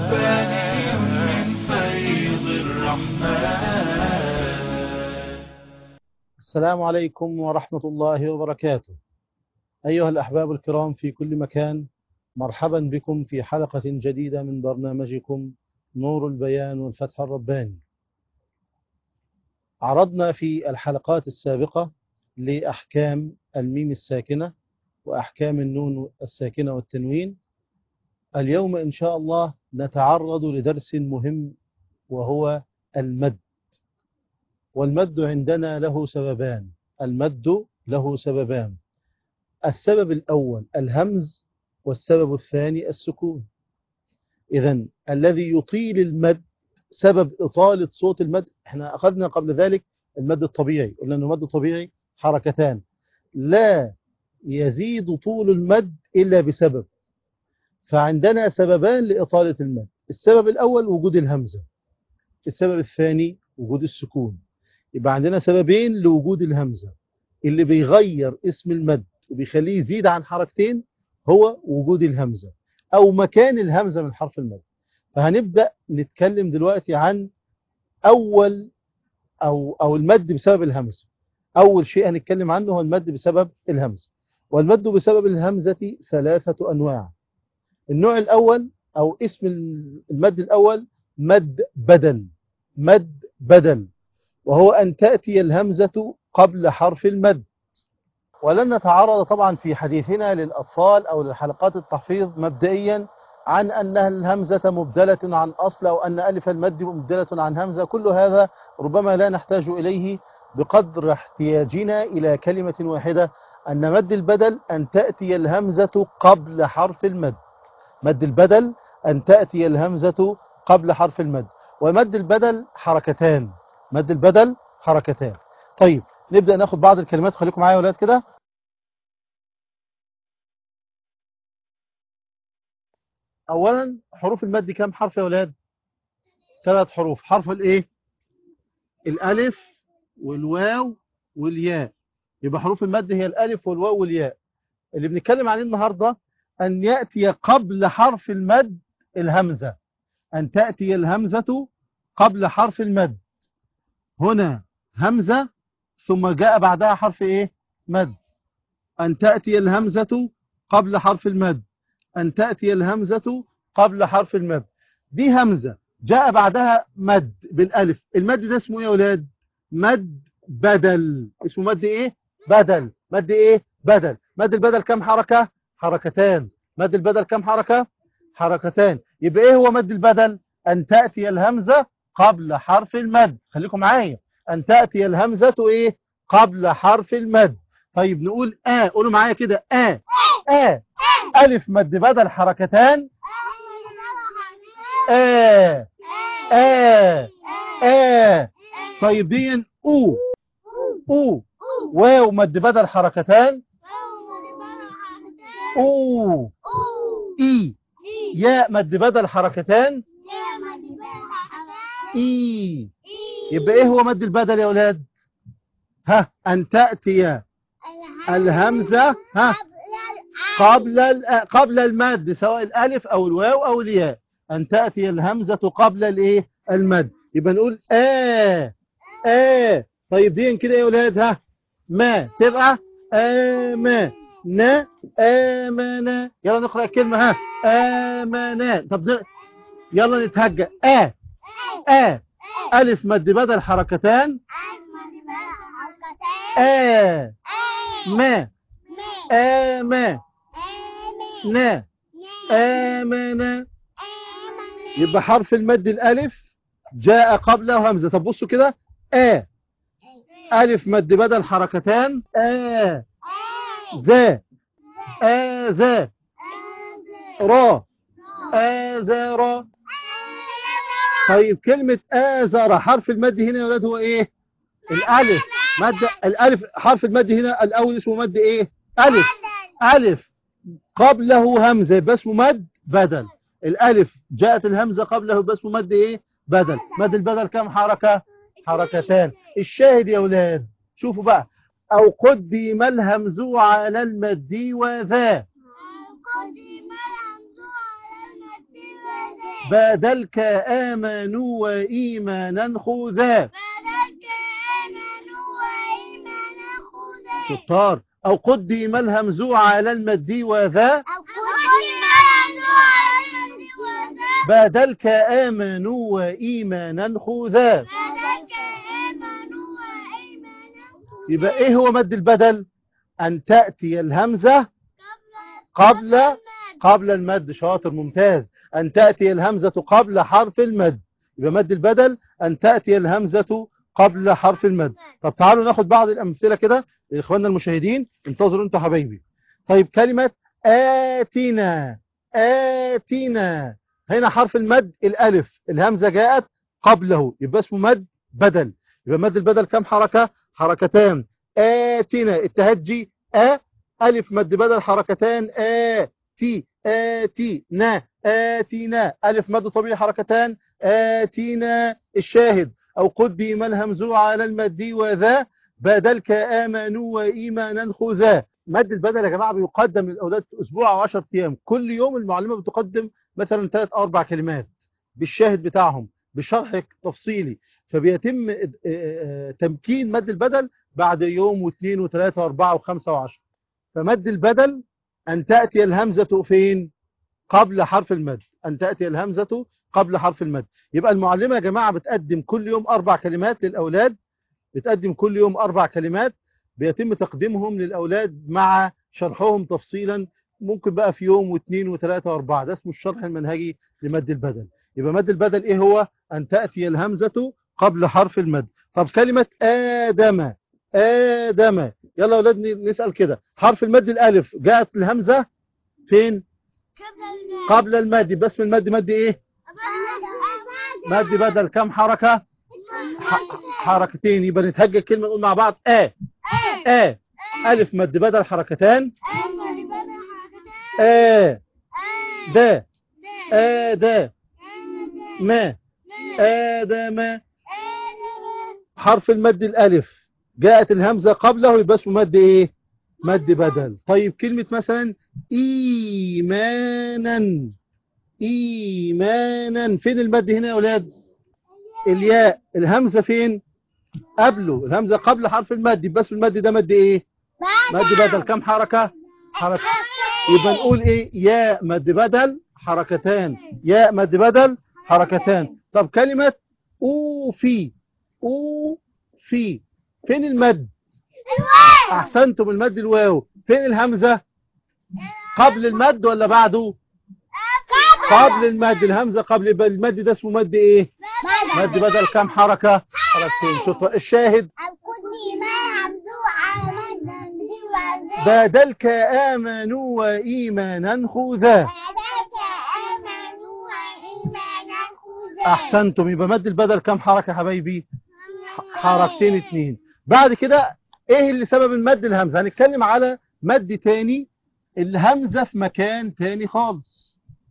رباني من فيض الرحمن السلام عليكم ورحمة الله وبركاته أيها الأحباب الكرام في كل مكان مرحبا بكم في حلقة جديدة من برنامجكم نور البيان والفتح الرباني عرضنا في الحلقات السابقة لأحكام الميم الساكنة وأحكام النون الساكنة والتنوين اليوم إن شاء الله نتعرض لدرس مهم وهو المد والمد عندنا له سببان المد له سببان السبب الأول الهمز والسبب الثاني السكون إذا الذي يطيل المد سبب إطالة صوت المد احنا أخذنا قبل ذلك المد الطبيعي قلنا أنه المد الطبيعي حركتان لا يزيد طول المد إلا بسبب فعندنا سببان لإطالة المد السبب الأول وجود الهمزة السبب الثاني وجود السكون يبقى عندنا سببين لوجود الهمزة اللي بيغير اسم المد وبيخليه يزيد عن حركتين هو وجود الهمزة أو مكان الهمزة من حرف المد فهنبدأ نتكلم دلوقتي عن أول أو, أو المد بسبب الهمزة أول شيء هنتكلم عنه هو المد بسبب الهمزة والمد بسبب الهمزة ثلاثة أنواع النوع الأول أو اسم المد الأول مد بدل مد بدل وهو أن تأتي الهمزة قبل حرف المد ولن نتعرض طبعا في حديثنا للأطفال أو للحلقات التحفيظ مبدئيا عن أن الهمزة مبدلة عن أصل أو أن ألف المد مبدلة عن همزة كل هذا ربما لا نحتاج إليه بقدر احتياجنا إلى كلمة واحدة أن مد البدل أن تأتي الهمزة قبل حرف المد مد البدل أن تأتي الهمزة قبل حرف المد ومد البدل حركتان مد البدل حركتان طيب نبدأ ناخد بعض الكلمات خليكم معايا يا ولاد كده أولا حروف المد كام حرف يا ولاد ثلاث حروف حرف الايه الألف والواو والياء يبقى حروف المد هي الألف والواو والياء اللي بنتكلم عليه النهاردة أن يأتي قبل حرف المد الهمزة أن تأتي الهمزة قبل حرف المد هنا همزة ثم جاء بعدها حرف ايه مد أن تأتي الهمزة قبل حرف المد أن تأتي الهمزة قبل حرف المد دي همزة جاء بعدها مد بالألف المد ده اسمه ايه يا ولاد مد بدل اسمه مد ايه بدل مد ايه بدل مد البدل كم حركة حركتان مد البدل كم حركة حركتان يبقى ايه هو مد البدل أن تأتي الهمزة قبل حرف المد خليكم معايا أن تأتي الهمزة إيه قبل حرف المد طيب نقول آ قولوا معايا كده آ آ ألف مد بدل حركتان آ آ آ طيب دي أو أو واو مد بدل حركتان أو إي ياء مد بدل حركتان إي يبقى ايه هو مد البدل يا اولاد ها ان تأتي الهمزة ها قبل قبل المد سواء الالف او الواو او الياء ان تأتي الهمزة قبل الايه المد يبقى نقول آه آه طيب دي كده يا اولاد ها ما تبقى آما نا آمنا يلا نقرأ الكلمة ها آمنا طب يلا نتهجى آه آه ألف مد بدل حركتان آ ما آ ما نا آمنا يبقى حرف المد الألف جاء قبله همزة طب بصوا كده آ ألف مد بدل حركتان آ ذا آ ذا را آ ذا را طيب كلمة آزر حرف المد هنا يا ولاد هو ايه الالف مد الالف حرف المد هنا الاول اسمه مد ايه الف الف قبله همزة يبقى اسمه مد بدل الالف جاءت الهمزة قبله يبقى اسمه مد ايه بدل مد البدل كم حركة حركتان الشاهد يا ولاد شوفوا بقى او قدم الهمز على المد وذا بادلك آمنوا وإيمانا خذا بدلك آمنوا وإيمانا خذا شطار أو قدم الهمز على المد وذا أو قدم الهمز وذا بادلك آمنوا وإيمانا خذا بدلك آمنوا وإيمانا خذا يبقى إيه هو مد البدل أن تأتي الهمزة قبل قبل المد شاطر ممتاز أن تأتي الهمزة قبل حرف المد يبقى مد البدل أن تأتي الهمزة قبل حرف المد طب تعالوا ناخد بعض الأمثلة كده لإخواننا المشاهدين انتظروا انتوا حبايبي طيب كلمة آتنا آتنا هنا حرف المد الألف الهمزة جاءت قبله يبقى اسمه مد بدل يبقى مد البدل كم حركة حركتان آتنا التهجي أ ألف مد بدل حركتان آ تي آتي نا آتينا ألف مد طبيعي حركتان آتينا الشاهد أو قدم الهمز على المد وذا بدلك آمنوا وإيمانا خذا مد البدل يا جماعة بيقدم للأولاد في أسبوع أو 10 أيام كل يوم المعلمة بتقدم مثلا ثلاث أو أربع كلمات بالشاهد بتاعهم بشرح تفصيلي فبيتم آه، آه، تمكين مد البدل بعد يوم واثنين وثلاثة وأربعة وخمسة وعشرة فمد البدل أن تأتي الهمزة فين قبل حرف المد أن تأتي الهمزة قبل حرف المد يبقى المعلمة يا جماعة بتقدم كل يوم أربع كلمات للأولاد بتقدم كل يوم أربع كلمات بيتم تقديمهم للأولاد مع شرحهم تفصيلا ممكن بقى في يوم واثنين وثلاثة وأربعة ده اسمه الشرح المنهجي لمد البدل يبقى مد البدل إيه هو أن تأتي الهمزة قبل حرف المد طب كلمة آدم آدم يلا يا أولاد نسأل كده حرف المد الألف جاءت الهمزة فين قبل المد يبقى اسم المد مد إيه مد بدل كم حركة ح- حركتين يبقى نتهجى كلمة نقول مع بعض آ آ ألف مد بدل حركتان آ دا آ دا ما آدم حرف المد الألف جاءت الهمزة قبله يبقى اسمه مد إيه مد بدل طيب كلمة مثلا إيمانا إيمانا فين المد هنا يا أولاد الياء الهمزة فين قبله الهمزة قبل حرف المد يبقى اسم المد ده مد إيه مد بدل كم حركة حركة يبقى نقول إيه ياء مد بدل حركتان ياء مد بدل حركتان طب كلمة أوفي أوفي فين المد أحسنتم المد الواو فين الهمزة قبل المد ولا بعده قبل المد الهمزة قبل يبقى المد ده اسمه مد ايه مد بدل كام حركة حركتين شطر الشاهد القدني ما همزوع مدا سوى بادلك آمنوا وإيمانا خذا بعدك آمنوا وإيمانا خذا أحسنتم يبقى مد البدل كام حركة يا حبايبي حركتين اتنين بعد كده ايه اللي سبب المد الهمزة هنتكلم على مد تاني الهمزة في مكان تاني خالص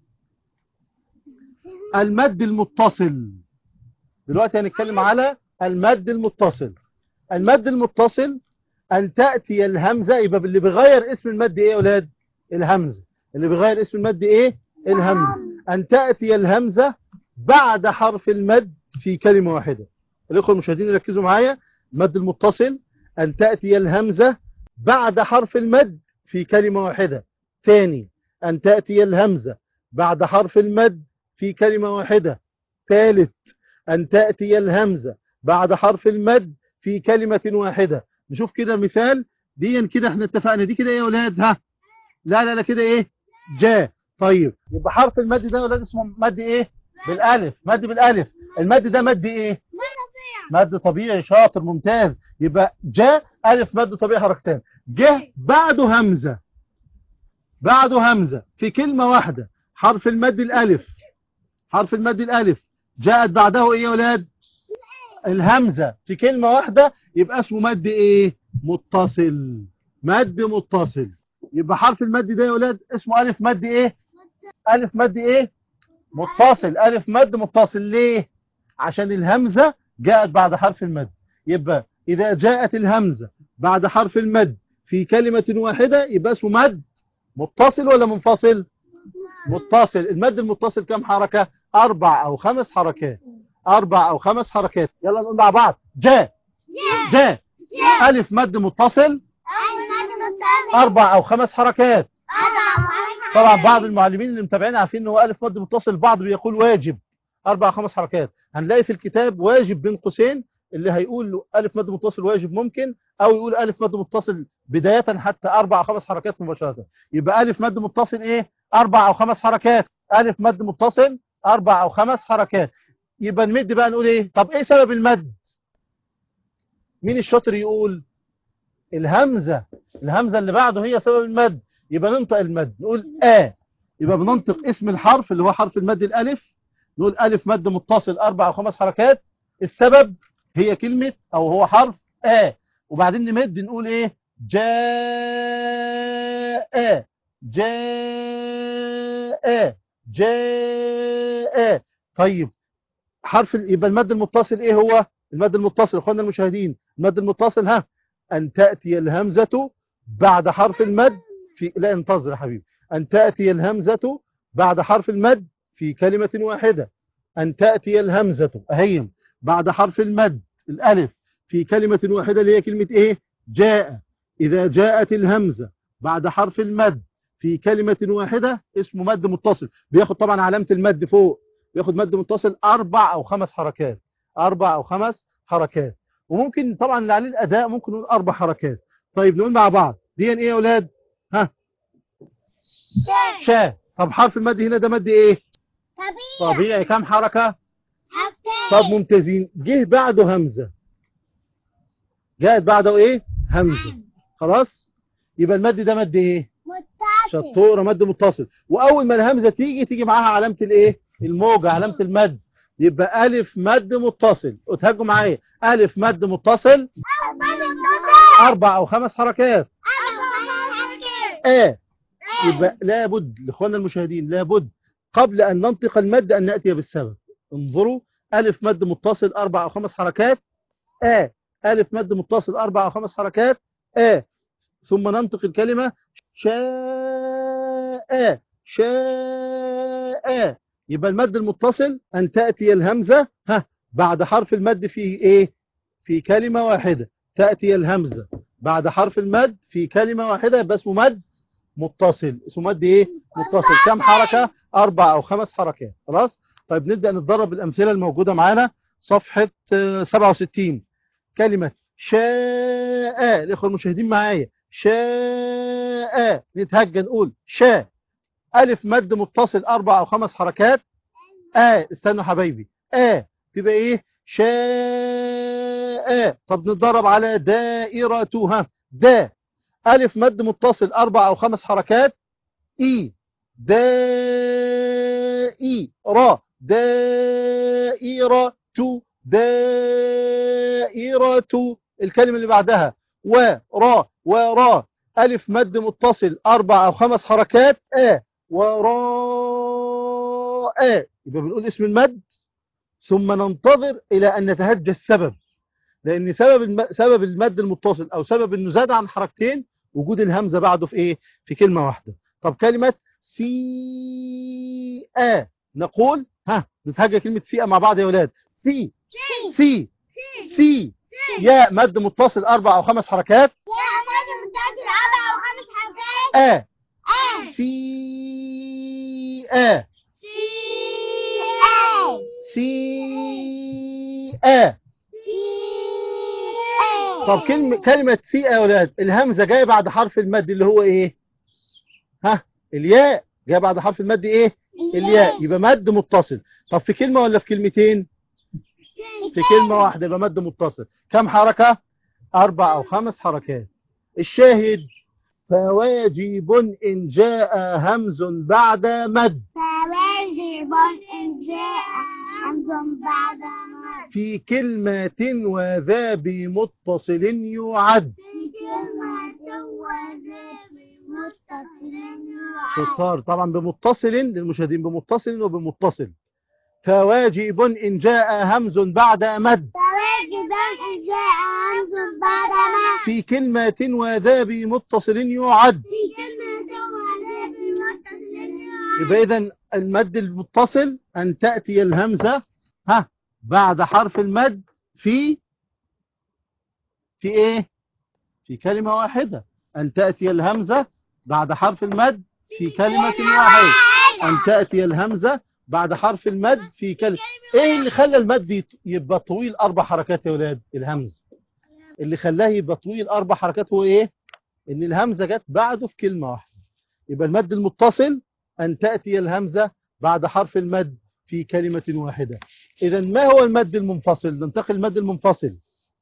المد المتصل دلوقتي هنتكلم على المد المتصل المد المتصل أن تأتي الهمزة يبقى اللي بيغير اسم المد إيه يا أولاد الهمزة اللي بيغير اسم المد إيه الهمزة أن تأتي الهمزة بعد حرف المد في كلمة واحدة الأخوة المشاهدين يركزوا معايا المد المتصل أن تأتي الهمزة بعد حرف المد في كلمة واحدة ثاني أن تأتي الهمزة بعد حرف المد في كلمة واحدة ثالث أن تأتي الهمزة بعد حرف المد في كلمة واحدة نشوف كده مثال دي كده احنا اتفقنا دي كده ايه يا اولاد ها لا لا لا كده ايه جاء طيب يبقى حرف المد ده يا اولاد اسمه مد ايه بالالف مد بالالف المد ده مد ايه مد طبيعي شاطر ممتاز يبقى جاء الف مد طبيعي حركتين جه بعده همزة بعده همزة في كلمة واحدة حرف المد الالف حرف المد الالف جاءت بعده ايه يا ولاد الهمزة في كلمة واحدة يبقى اسمه مد ايه متصل مد متصل يبقى حرف المد ده يا ولاد اسمه الف مد ايه الف مد ايه متصل الف مد متصل ليه عشان الهمزة جاءت بعد حرف المد يبقى اذا جاءت الهمزة بعد حرف المد في كلمة واحدة يبقى اسمه مد متصل ولا منفصل متصل المد المتصل كم حركة أربع أو خمس حركات أربع أو خمس حركات يلا نقول مع بعض جاء جاء ألف مد متصل أربع أو خمس حركات طبعا بعض المعلمين اللي متابعين عارفين ان هو ألف مد متصل البعض بيقول واجب أربع أو خمس حركات هنلاقي في الكتاب واجب بين قوسين اللي هيقول له ألف مد متصل واجب ممكن أو يقول ألف مد متصل بداية حتى أربع أو خمس حركات مباشرة يبقى ألف مد متصل إيه أربع أو خمس حركات ألف مد متصل أربع أو خمس حركات يبقى نمد بقى نقول إيه طب إيه سبب المد مين الشاطر يقول الهمزة الهمزة اللي بعده هي سبب المد يبقى ننطق المد نقول آ يبقى بننطق اسم الحرف اللي هو حرف المد الألف نقول ألف مد متصل أربع أو خمس حركات السبب هي كلمة أو هو حرف آ وبعدين نمد نقول إيه جاء جاء جاء طيب حرف ال- يبقى المد المتصل ايه هو المد المتصل اخوانا المشاهدين المد المتصل ها ان تأتي الهمزة بعد حرف المد في لا انتظر يا حبيبي ان تأتي الهمزة بعد حرف المد في كلمة واحدة ان تأتي الهمزة اهيم بعد حرف المد الالف في كلمة واحدة اللي هي كلمة ايه جاء اذا جاءت الهمزة بعد حرف المد في كلمة واحدة اسمه مد متصل بياخد طبعا علامة المد فوق بياخد مد متصل أربع أو خمس حركات أربع أو خمس حركات وممكن طبعا اللي عليه الأداء ممكن نقول أربع حركات طيب نقول مع بعض دي إيه يا أولاد ها شا طب حرف المد هنا ده مد إيه طبيعي كم حركة طب ممتازين جه بعده همزة جاءت بعده إيه همزة خلاص يبقى المد ده مد إيه شطورة مد متصل وأول ما الهمزة تيجي تيجي معاها علامة الإيه الموجة علامة المد يبقى ألف مد متصل اتهجوا معايا ألف مد متصل أربع أو خمس حركات آه يبقى لابد لإخواننا المشاهدين لابد قبل أن ننطق المد أن نأتي بالسبب انظروا ألف مد متصل أربع أو خمس حركات آه ألف مد متصل أربع أو خمس حركات آه ثم ننطق الكلمة شاء شاء يبقى المد المتصل أن تأتي الهمزة ها بعد حرف المد في إيه في كلمة واحدة تأتي الهمزة بعد حرف المد في كلمة واحدة يبقى اسمه مد متصل اسمه مد إيه متصل كم حركة أربع أو خمس حركات خلاص طيب نبدأ نتدرب الأمثلة الموجودة معانا صفحة آه، 67 كلمة شاء الإخوة المشاهدين معايا شاء نتهجى نقول شاء ألف مد متصل أربع أو خمس حركات آه استنوا حبايبي آه تبقى إيه شاء طب نتدرب على دائرتها دا ألف مد متصل أربع أو خمس حركات إي دائي را دائرة دائرة الكلمة اللي بعدها ورا ورا ألف مد متصل أربع أو خمس حركات آ وراء يبقى بنقول اسم المد ثم ننتظر إلى أن نتهجى السبب لأن سبب الم... سبب المد المتصل أو سبب إنه زاد عن حركتين وجود الهمزة بعده في إيه في كلمة واحدة طب كلمة سي آ نقول ها نتهجى كلمة سي مع بعض يا ولاد سي سي سي يا مد متصل أربع أو خمس حركات آ سي آ سي آ طب كلمة كلمة سي يا ولاد الهمزة جاية بعد حرف المد اللي هو ايه ها الياء جاية بعد حرف المد ايه الياء يبقى مد متصل طب في كلمة ولا في كلمتين في كلمة واحدة يبقى مد متصل كم حركة أربع أو خمس حركات الشاهد فواجب إن جاء همز بعد مد فواجب إن جاء همز بعد مد في كلمة وذا بمتصل يعد في كلمة وزير متصل يعد شطار طبعا بمتصل للمشاهدين بمتصل وبمتصل فواجب إن جاء همز بعد مد فواجب إن جاء همز بعد مد في كلمة وذا بمتصل يعد في كلمة وزير متصل يعد يبقى إذا المد المتصل أن تأتي الهمزة ها بعد حرف المد في في إيه في كلمة واحدة أن تأتي الهمزة بعد حرف المد في كلمة واحدة أن تأتي الهمزة بعد حرف المد في كلمة إيه اللي خلى المد يت- يبقى طويل أربع حركات يا ولاد الهمزة اللي خلاه يبقى طويل أربع حركات هو إيه إن الهمزة جت بعده في كلمة واحدة يبقى المد المتصل أن تأتي الهمزة بعد حرف المد في كلمة واحدة إذا ما هو المد المنفصل ننتقل المد المنفصل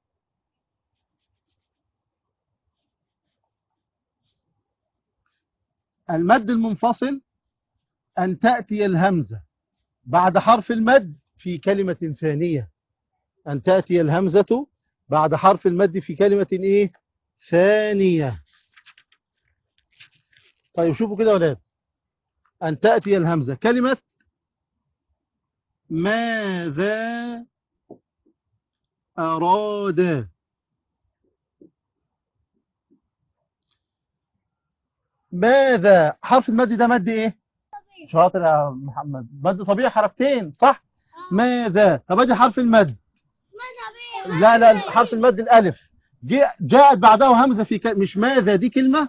المد المنفصل أن تأتي الهمزة بعد حرف المد في كلمة ثانية أن تأتي الهمزة بعد حرف المد في كلمة إيه ثانية طيب شوفوا كده يا ولاد أن تأتي الهمزة كلمة ماذا أراد ماذا حرف المد ده مد ايه شاطر يا محمد مد طبيعي حركتين صح ماذا طب ادي حرف المد لا لا حرف المد الالف جاء- جاءت بعده همزه في ك... مش ماذا دي كلمه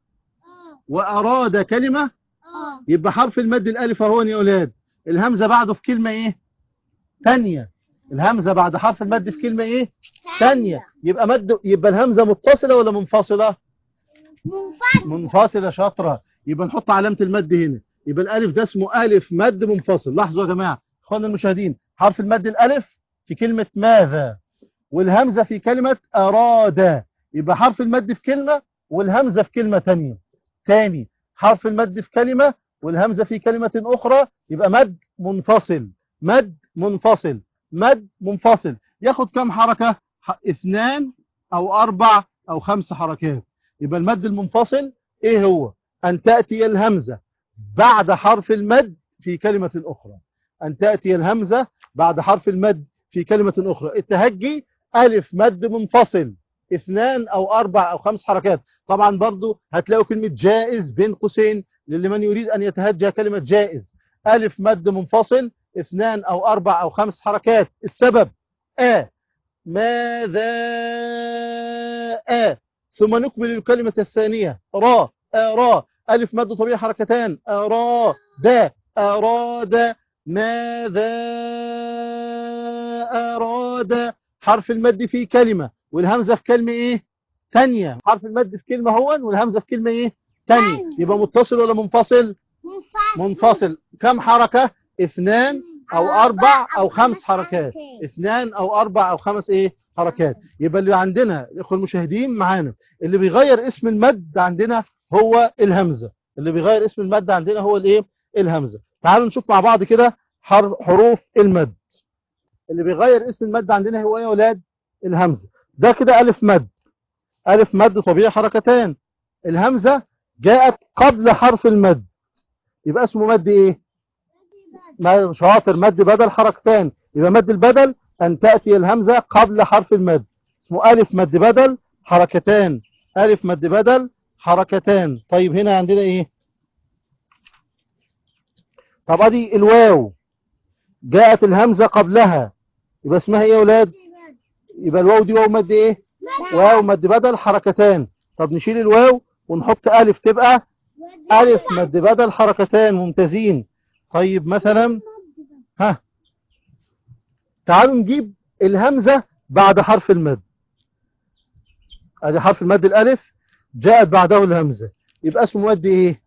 واراد كلمه يبقى حرف المد الالف اهو يا اولاد الهمزه بعده في كلمه ايه ثانيه الهمزه بعد حرف المد في كلمه ايه ثانيه يبقى مد يبقى الهمزه متصله ولا منفصله منفصل منفصلة شاطرة يبقى نحط علامة المد هنا يبقى الألف ده اسمه ألف مد منفصل لاحظوا يا جماعة إخواننا المشاهدين حرف المد الألف في كلمة ماذا والهمزة في كلمة أراد يبقى حرف المد في كلمة والهمزة في كلمة تانية تاني حرف المد في كلمة والهمزة في كلمة أخرى يبقى مد منفصل مد منفصل مد منفصل ياخد كم حركة ح- اثنان أو أربع أو خمس حركات يبقى المد المنفصل ايه هو ان تأتي الهمزة بعد حرف المد في كلمة اخرى ان تأتي الهمزة بعد حرف المد في كلمة اخرى التهجي الف مد منفصل اثنان او اربع او خمس حركات طبعا برضو هتلاقوا كلمة جائز بين قوسين لمن يريد ان يتهجى كلمة جائز الف مد منفصل اثنان او اربع او خمس حركات السبب ا ماذا آ ثم نكمل الكلمة الثانية را أرى ألف مد طبيعي حركتان أرى دا أراد ماذا أراد حرف المد في كلمة والهمزة في كلمة إيه تانية حرف المد في كلمة هو والهمزة في كلمة إيه تانية تانية. يبقى متصل ولا منفصل منفصل منفصل كم حركة اثنان أو أربع أو خمس حركات اثنان او اربع او خمس ايه حركات يبقى اللي عندنا الاخوه المشاهدين معانا اللي بيغير اسم المد عندنا هو الهمزه اللي بيغير اسم المد عندنا هو الايه الهمزه تعالوا نشوف مع بعض كده حر- حروف المد اللي بيغير اسم المد عندنا هو ايه يا اولاد الهمزه ده كده الف مد الف مد طبيعي حركتان الهمزه جاءت قبل حرف المد يبقى اسمه مد ايه ما- شاطر مد بدل حركتان يبقى مد البدل أن تأتي الهمزة قبل حرف المد اسمه ألف مد بدل حركتان ألف مد بدل حركتان طيب هنا عندنا إيه طب أدي الواو جاءت الهمزة قبلها يبقى اسمها إيه يا أولاد يبقى الواو دي واو مد إيه واو مد بدل حركتان طب نشيل الواو ونحط ألف تبقى ألف مد بدل حركتان ممتازين طيب مثلا ها تعالوا نجيب الهمزة بعد حرف المد ادي حرف المد الالف جاءت بعده الهمزة يبقى اسمه مد ايه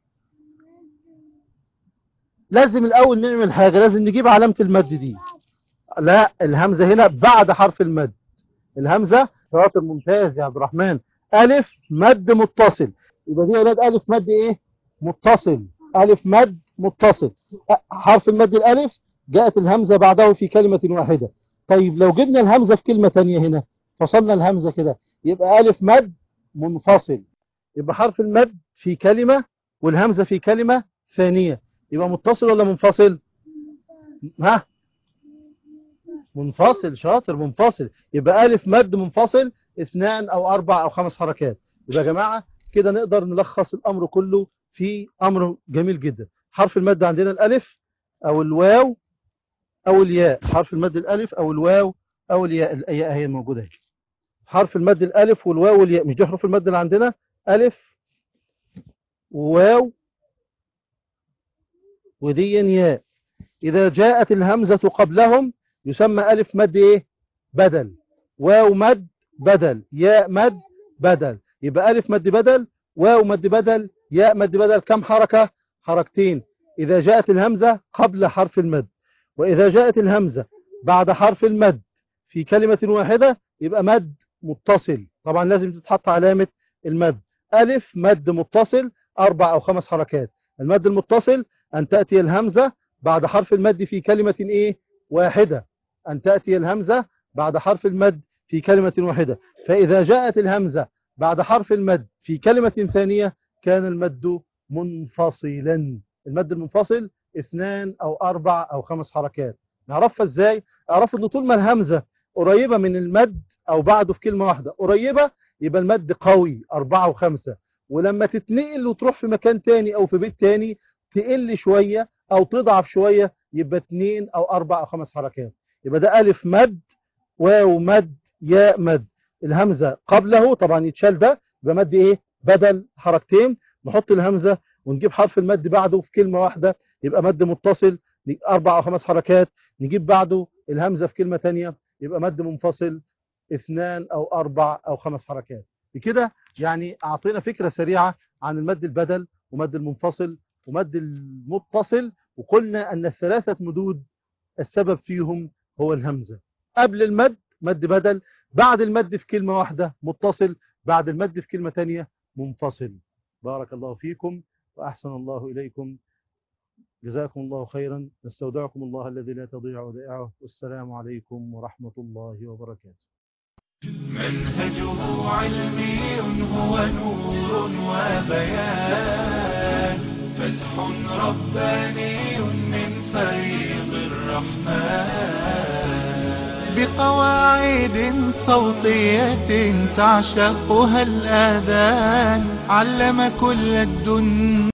لازم الاول نعمل حاجة لازم نجيب علامة المد دي لا الهمزة هنا بعد حرف المد الهمزة شاطر ممتاز يا عبد الرحمن ألف مد متصل يبقى دي يا أولاد ألف مد إيه متصل ألف مد متصل أ- حرف المد الألف جاءت الهمزة بعده في كلمة واحدة طيب لو جبنا الهمزة في كلمة تانية هنا فصلنا الهمزة كده يبقى ألف مد منفصل يبقى حرف المد في كلمة والهمزة في كلمة ثانية يبقى متصل ولا منفصل ها منفصل شاطر منفصل يبقى ألف مد منفصل اثنان أو أربع أو خمس حركات يبقى يا جماعة كده نقدر نلخص الأمر كله في أمر جميل جدا حرف المد عندنا الألف أو الواو أو الياء حرف المد الألف أو الواو أو الياء الياء هي موجودة هي حرف المد الألف والواو والياء مش دي حروف المد اللي عندنا ألف وواو ودي ياء إذا جاءت الهمزة قبلهم يسمى ألف مد إيه بدل واو مد بدل ياء مد بدل يبقى ألف مد بدل واو مد بدل ياء مد بدل كم حركة حركتين إذا جاءت الهمزة قبل حرف المد وإذا جاءت الهمزة بعد حرف المد في كلمة واحدة يبقى مد متصل طبعا لازم تتحط علامة المد ألف مد متصل أربع أو خمس حركات المد المتصل أن تأتي الهمزة بعد حرف المد في كلمة إيه واحدة أن تأتي الهمزة بعد حرف المد في كلمة واحدة فإذا جاءت الهمزة بعد حرف المد في كلمة ثانية كان المد منفصلا المد المنفصل اثنان أو أربع أو خمس حركات نعرفها إزاي؟ أعرف أن طول ما الهمزة قريبة من المد أو بعده في كلمة واحدة قريبة يبقى المد قوي أربعة وخمسة ولما تتنقل وتروح في مكان تاني أو في بيت تاني تقل شوية أو تضعف شوية يبقى اتنين أو أربع أو خمس حركات يبقى ده ألف مد واو مد ياء مد الهمزة قبله طبعا يتشال ده يبقى مد إيه بدل حركتين نحط الهمزة ونجيب حرف المد بعده في كلمة واحدة يبقى مد متصل أربع أو خمس حركات نجيب بعده الهمزة في كلمة تانية يبقى مد منفصل اثنان أو أربع أو خمس حركات بكده يعني أعطينا فكرة سريعة عن المد البدل ومد المنفصل ومد المتصل وقلنا أن الثلاثة مدود السبب فيهم هو الهمزة قبل المد مد بدل بعد المد في كلمة واحدة متصل بعد المد في كلمة تانية منفصل بارك الله فيكم وأحسن الله إليكم جزاكم الله خيرا نستودعكم الله الذي لا تضيع ودائعه والسلام عليكم ورحمة الله وبركاته منهجه علمي هو نور وبيان فتح رباني من فيض الرحمن بقواعد صوتية تعشقها الآذان علم كل الدنيا